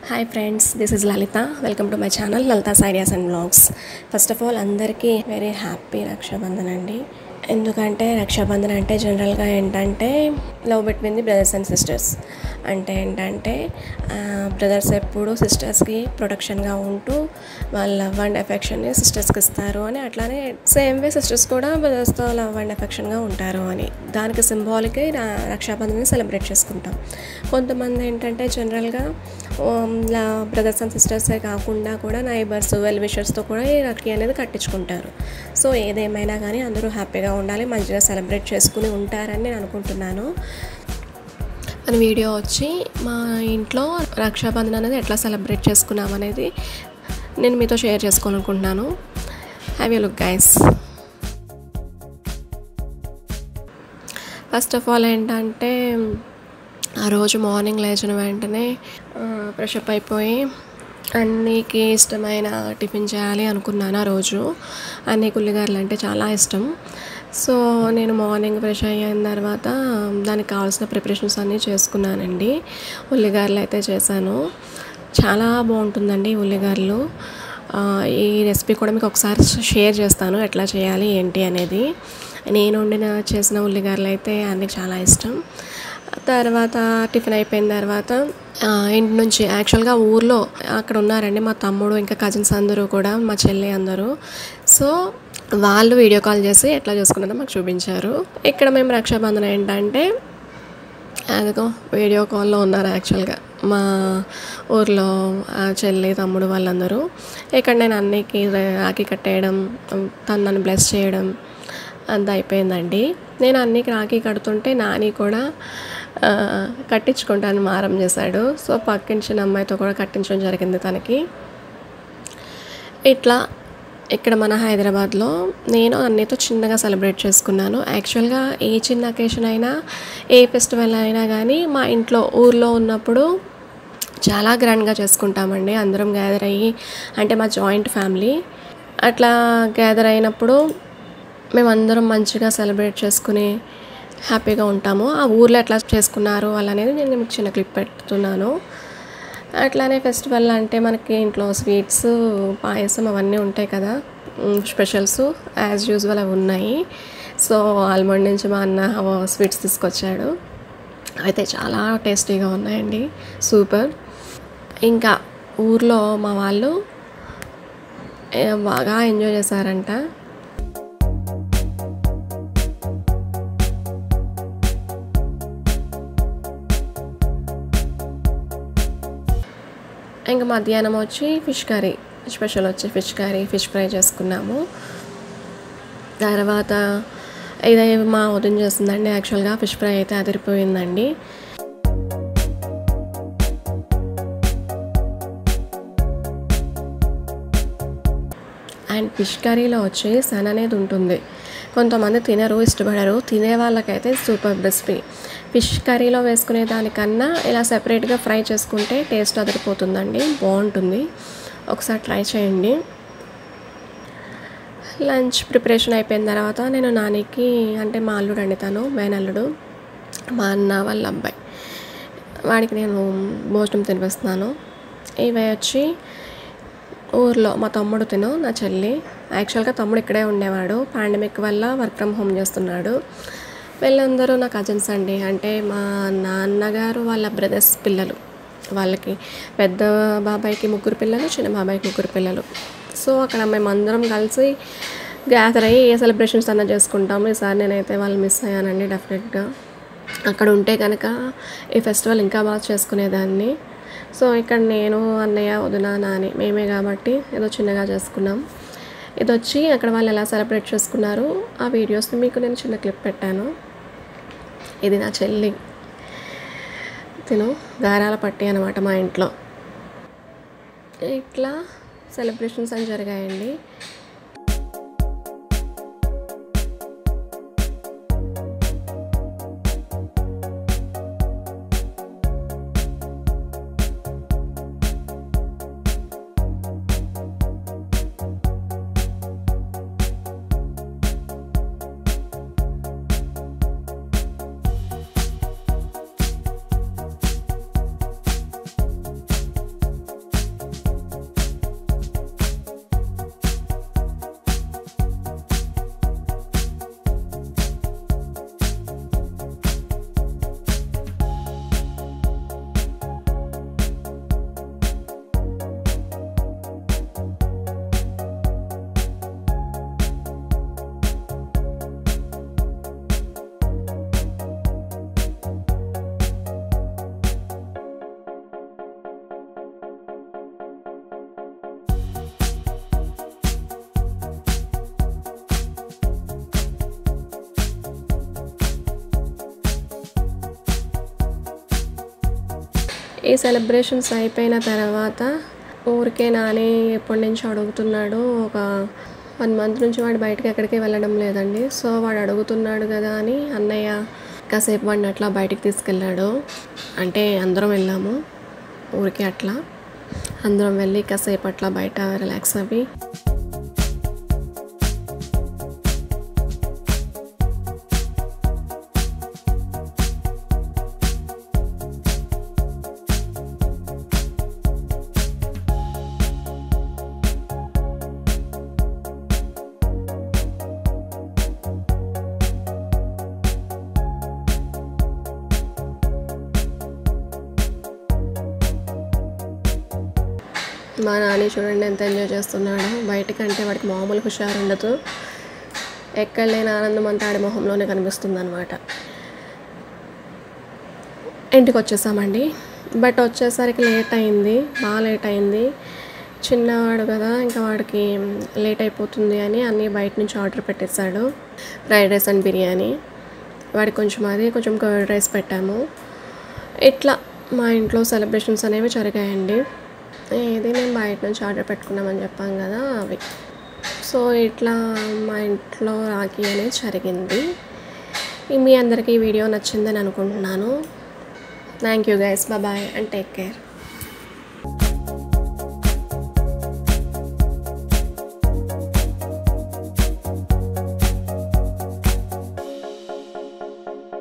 hi friends this is Lalitha welcome to my channel Lalitha's ideas and blogs first of all అందరికీ very happy Rakshabandhan అండి ఎందుకంటే రక్షాబంధన్ అంటే జనరల్గా ఏంటంటే love between the brothers and sisters అంటే ఏంటంటే బ్రదర్స్ ఎప్పుడు సిస్టర్స్కి ప్రొటెక్షన్గా ఉంటూ వాళ్ళ లవ్ అండ్ ఎఫెక్షన్ని సిస్టర్స్కి ఇస్తారు అని అట్లానే సేమ్ వే సిస్టర్స్ కూడా బ్రదర్స్తో లవ్ అండ్ ఎఫెక్షన్గా ఉంటారు అని దానికి సింబాలిక్ రక్షాబంధన్ని సెలబ్రేట్ చేసుకుంటాం కొంతమంది ఏంటంటే జనరల్గా బ్రదర్స్ అండ్ సిస్టర్సే కాకుండా కూడా నైబర్స్ వెల్ విషర్స్తో కూడా ఈ రఖీ అనేది కట్టించుకుంటారు సో ఏదేమైనా కానీ అందరూ హ్యాపీగా ఉండాలి మంచిగా సెలబ్రేట్ చేసుకుని ఉంటారని నేను అనుకుంటున్నాను మన వీడియో వచ్చి మా ఇంట్లో రక్షాబంధన్ అనేది ఎట్లా సెలబ్రేట్ చేసుకున్నాం అనేది నేను మీతో షేర్ చేసుకోవాలనుకుంటున్నాను have you look guys first of all ఏంటంటే ఆ రోజు మార్నింగ్ లేచిన వెంటనే ఫ్రెష్ అప్ అయిపోయి అన్నీకి ఇష్టమైన టిఫిన్ చేయాలి అనుకున్నాను ఆ రోజు అన్ని కుల్లిగారులు అంటే చాలా ఇష్టం సో నేను మార్నింగ్ ఫ్రెష్ అయిన తర్వాత దానికి కావాల్సిన ప్రిపరేషన్స్ అన్నీ చేసుకున్నానండి ఉల్లిగారులు అయితే చేశాను చాలా బాగుంటుందండి ఉల్లిగారులు ఈ రెసిపీ కూడా మీకు ఒకసారి షేర్ చేస్తాను ఎట్లా చేయాలి ఏంటి అనేది నేను వండిన చేసిన ఉల్లిగారులు అయితే అన్నీ చాలా ఇష్టం తర్వాత టిఫిన్ అయిపోయిన తర్వాత ఇంటి నుంచి యాక్చువల్గా ఊర్లో అక్కడ ఉన్నారండి మా తమ్ముడు ఇంకా కజిన్స్ అందరూ కూడా మా చెల్లి అందరూ సో వాళ్ళు వీడియో కాల్ చేసి ఎట్లా చేసుకున్నారో మాకు చూపించారు ఇక్కడ మేము రక్షాబంధన ఏంటంటే అదిగో వీడియో కాల్లో ఉన్నారు యాక్చువల్గా మా ఊర్లో చెల్లి తమ్ముడు వాళ్ళందరూ ఇక్కడ నేను అన్నికి రాఖీ కట్టేయడం తను నన్ను బ్లెస్ చేయడం అంతా అయిపోయిందండి నేను అన్నికి రాఖీ కడుతుంటే నాని కూడా కట్టించుకుంటాను మారం చేశాడు సో పక్కించిన అమ్మాయితో కూడా కట్టించడం జరిగింది తనకి ఇట్లా ఇక్కడ మన హైదరాబాద్లో నేను అన్నీతో చిన్నగా సెలబ్రేట్ చేసుకున్నాను యాక్చువల్గా ఏ చిన్న అకేషన్ అయినా ఏ ఫెస్టివల్ అయినా కానీ మా ఇంట్లో ఊర్లో ఉన్నప్పుడు చాలా గ్రాండ్గా చేసుకుంటామండి అందరం గ్యాదర్ అయ్యి అంటే మా జాయింట్ ఫ్యామిలీ అట్లా గ్యాదర్ అయినప్పుడు మేమందరం మంచిగా సెలబ్రేట్ చేసుకుని హ్యాపీగా ఉంటాము ఆ ఊర్లో ఎట్లా చేసుకున్నారు అనేది నేను మీకు చిన్న క్లిప్ పెడుతున్నాను అట్లానే ఫెస్టివల్ అంటే మనకి ఇంట్లో స్వీట్స్ పాయసం అవన్నీ ఉంటాయి కదా స్పెషల్స్ యాజ్ యూజువల్ అవి ఉన్నాయి సో ఆల్మండ్ నుంచి మా అన్న స్వీట్స్ తీసుకొచ్చాడు అయితే చాలా టేస్టీగా ఉన్నాయండి సూపర్ ఇంకా ఊర్లో మా వాళ్ళు బాగా ఎంజాయ్ చేశారంట ఇంకా మధ్యాహ్నం వచ్చి ఫిష్ కర్రీ స్పెషల్ వచ్చి ఫిష్ కర్రీ ఫిష్ ఫ్రై చేసుకున్నాము తర్వాత ఇదే మా వదిన చేస్తుందండి యాక్చువల్గా ఫిష్ ఫ్రై అయితే అదిరిపోయిందండి అండ్ ఫిష్ కర్రీలో వచ్చి సన్ అనేది ఉంటుంది కొంతమంది తినరు ఇష్టపడరు తినే వాళ్ళకైతే సూపర్ రెసిపీ ఫిష్ కర్రీలో వేసుకునే దానికన్నా ఇలా సెపరేట్గా ఫ్రై చేసుకుంటే టేస్ట్ అదిరిపోతుందండి బాగుంటుంది ఒకసారి ట్రై చేయండి లంచ్ ప్రిపరేషన్ అయిపోయిన తర్వాత నేను నానికి అంటే మా అల్లుడు అండి తను మేనల్లుడు మా అన్న వాళ్ళ అబ్బాయి వాడికి నేను భోజనం తినిపిస్తున్నాను ఇవి వచ్చి ఊర్లో మా తమ్ముడు తిను నా చెల్లి యాక్చువల్గా తమ్ముడు ఇక్కడే ఉండేవాడు పాండమిక్ వల్ల వర్క్ ఫ్రమ్ హోమ్ చేస్తున్నాడు వీళ్ళందరూ నా కజిన్స్ అండి అంటే మా నాన్నగారు వాళ్ళ బ్రదర్స్ పిల్లలు వాళ్ళకి పెద్ద బాబాయ్కి ముగ్గురు పిల్లలు చిన్న బాబాయ్కి ముగ్గురు పిల్లలు సో అక్కడ మేము అందరం కలిసి గ్యాదర్ అయ్యి ఏ సెలబ్రేషన్స్ అన్నా చేసుకుంటాము ఈసారి నేనైతే వాళ్ళు మిస్ అయ్యానండి డెఫినెట్గా అక్కడ ఉంటే కనుక ఈ ఫెస్టివల్ ఇంకా బాగా చేసుకునేదాన్ని సో ఇక్కడ నేను అన్నయ్య వదిన నాని మేమే కాబట్టి ఏదో చిన్నగా చేసుకున్నాం ఇది వచ్చి అక్కడ వాళ్ళు ఎలా సెలబ్రేట్ చేసుకున్నారు ఆ వీడియోస్ని మీకు నేను చిన్న క్లిప్ పెట్టాను ఇది నా చెల్లి తిను గారాల పట్టి అనమాట మా ఇంట్లో ఇట్లా సెలబ్రేషన్స్ అని జరిగాయండి ఈ సెలబ్రేషన్స్ అయిపోయిన తర్వాత ఊరికే నాని ఎప్పటి నుంచి అడుగుతున్నాడు ఒక వన్ మంత్ నుంచి వాడు బయటకి ఎక్కడికి వెళ్ళడం లేదండి సో వాడు అడుగుతున్నాడు కదా అని అన్నయ్య కాసేపు వాడిని అట్లా బయటికి తీసుకెళ్ళాడు అంటే అందరం వెళ్ళాము ఊరికి అట్లా అందరం వెళ్ళి కాసేపు అట్లా బయట రిలాక్స్ అవి మా నాని చూడండి ఎంత ఎంజాయ్ చేస్తున్నాడు బయటకంటే వాడికి మామూలు హుషారు ఉండదు ఎక్కడ లేని ఆనందం అంతా ఆడి మొహంలోనే కనిపిస్తుంది అనమాట ఇంటికి వచ్చేసామండి బట్ వచ్చేసరికి లేట్ అయింది బాగా లేట్ అయింది చిన్నవాడు కదా ఇంకా వాడికి లేట్ అయిపోతుంది అని అన్నీ బయట నుంచి ఆర్డర్ పెట్టేశాడు ఫ్రైడ్ రైస్ అండ్ బిర్యానీ వాడికి కొంచెం అది కొంచెం కర్డ్ రైస్ పెట్టాము ఇట్లా మా ఇంట్లో సెలబ్రేషన్స్ అనేవి జరిగాయండి ఇది నేను బయట నుంచి ఆర్డర్ పెట్టుకున్నామని చెప్పాం కదా అవి సో ఇట్లా మా ఇంట్లో రాఖీ అనేది జరిగింది మీ అందరికీ ఈ వీడియో నచ్చిందని అనుకుంటున్నాను thank you guys bye and take care